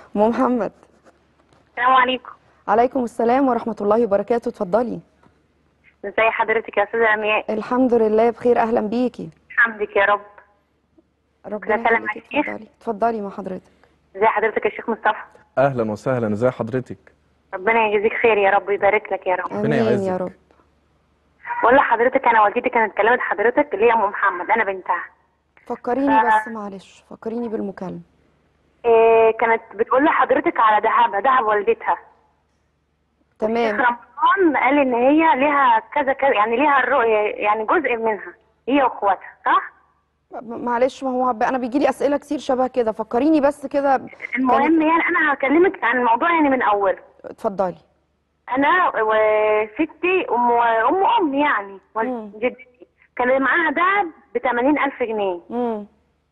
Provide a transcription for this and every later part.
ام محمد السلام عليكم عليكم السلام ورحمه الله وبركاته اتفضلي ازي حضرتك يا استاذه امياء الحمد لله بخير اهلا بيكي حمدك يا رب ربنا لا سلام يخليكي عليك. اتفضلي اتفضلي مع حضرتك ازي حضرتك يا شيخ مصطفى اهلا وسهلا ازي حضرتك ربنا يجزيك خير يا رب ويبارك لك يا رب ربنا امين يعزك. يا رب بقول لحضرتك انا والدتي كانت كلمت حضرتك اللي هي ام محمد انا بنتها فكريني بس معلش فكريني بالمكالمه إيه كانت بتقول لحضرتك على دهبها دهب والدتها تمام شيخ رمضان قال ان هي ليها كذا كذا يعني ليها الرؤيه يعني جزء منها هي واخواتها صح؟ م- معلش ما هو ب- انا بيجي لي اسئله كتير شبه كده فكريني بس كده المهم يعني انا هكلمك عن الموضوع يعني من اوله اتفضلي انا وستي ام ام ام يعني مم. جدتي كان معاها دهب ب 80000 جنيه امم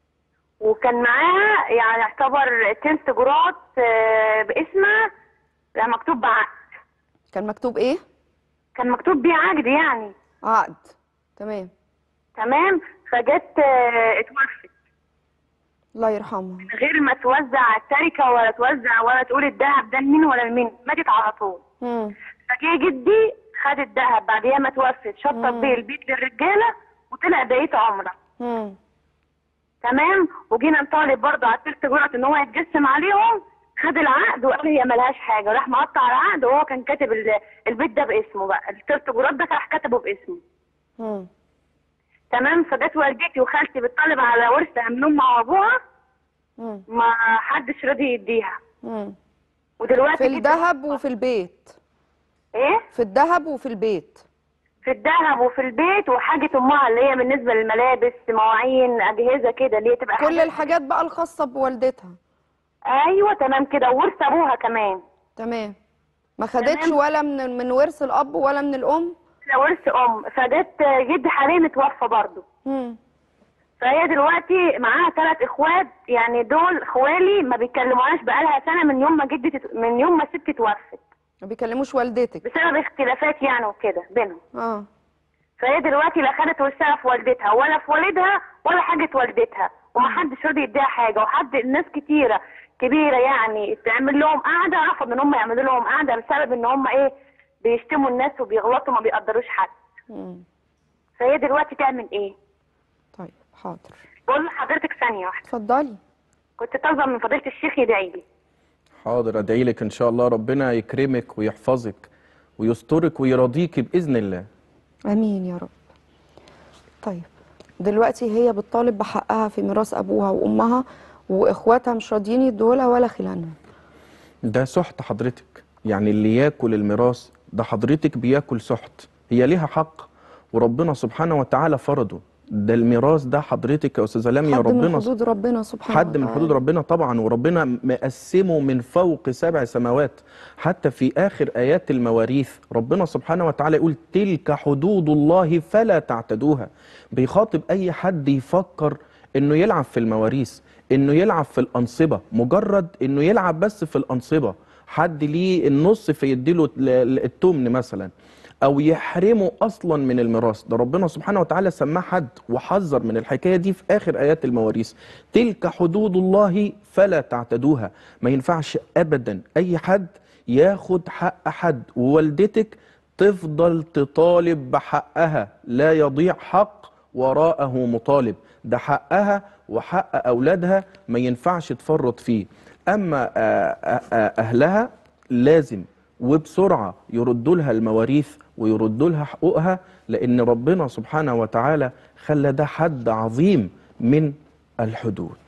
وكان معاها يعني يعتبر تلت جرات آه، باسمها لا مكتوب بعقد كان مكتوب ايه كان مكتوب بيه عقد يعني عقد تمام تمام فجت آه، اتوفت الله يرحمها من غير ما توزع التركه ولا توزع ولا تقول الذهب ده لمين ولا لمين ماتت على طول امم فجه جدي خد الذهب بعديها ما توفت شطب مم. بيه البيت للرجاله وطلع بقيه عمره امم تمام وجينا نطالب برضه على التلت جرعة ان هو يتجسم عليهم خد العقد وقال هي ملهاش حاجه راح مقطع العقد وهو كان كاتب ال- البيت ده باسمه بقى التلت جرات ده راح كتبه باسمه امم تمام فجت والدتي وخالتي بتطالب على ورثها من امها وابوها امم ما حدش راضي يديها امم ودلوقتي في جدي- الذهب وفي البيت ايه في الذهب وفي البيت في الذهب وفي البيت وحاجه امها اللي هي بالنسبه للملابس مواعين اجهزه كده اللي هي تبقى كل حاجة- الحاجات بقى الخاصه بوالدتها ايوه تمام كده وورث ابوها كمان تمام ما خدتش تمام. ولا من من ورث الاب ولا من الام لا ورث ام فجت جد حاليا اتوفى برضه امم فهي دلوقتي معاها ثلاث اخوات يعني دول خوالي ما بيتكلموناش بقالها سنه من يوم ما جدي تت... من يوم ما ستي توفت ما بيكلموش والدتك بسبب اختلافات يعني وكده بينهم اه فهي دلوقتي لا خدت ورثها في والدتها ولا في والدها ولا حاجه والدتها ومحدش راضي يديها حاجه وحد الناس كتيره كبيره يعني تعمل لهم قعده رفض ان هم يعملوا لهم قعده بسبب ان هم ايه بيشتموا الناس وبيغلطوا ما بيقدروش حد امم فهي دلوقتي تعمل ايه؟ طيب حاضر بقول لحضرتك ثانيه واحده اتفضلي كنت طالبه من فضيله الشيخ يدعي لي حاضر ادعي لك ان شاء الله ربنا يكرمك ويحفظك ويسترك ويرضيك باذن الله امين يا رب طيب دلوقتي هي بتطالب بحقها في ميراث ابوها وامها واخواتها مش راضيين يدوا لها ولا خلانها ده سحت حضرتك يعني اللي ياكل الميراث ده حضرتك بياكل سحت هي ليها حق وربنا سبحانه وتعالى فرضه ده الميراث ده حضرتك يا استاذه لميا حد من ربنا حدود ربنا سبحانه حد من وتعالى. حدود ربنا طبعا وربنا مقسمه من فوق سبع سماوات حتى في آخر آيات المواريث ربنا سبحانه وتعالى يقول تلك حدود الله فلا تعتدوها بيخاطب أي حد يفكر إنه يلعب في المواريث إنه يلعب في الأنصبة مجرد إنه يلعب بس في الأنصبة حد ليه النص فيديله ال- ال- التمن مثلا او يحرمه اصلا من الميراث ده ربنا سبحانه وتعالى سماه حد وحذر من الحكايه دي في اخر ايات المواريث تلك حدود الله فلا تعتدوها ما ينفعش ابدا اي حد ياخد حق حد ووالدتك تفضل تطالب بحقها لا يضيع حق وراءه مطالب ده حقها وحق اولادها ما ينفعش تفرط فيه اما آه، آه، آه، اهلها لازم وبسرعة يردوا لها المواريث ويردوا لها حقوقها لأن ربنا سبحانه وتعالى خلى ده حد عظيم من الحدود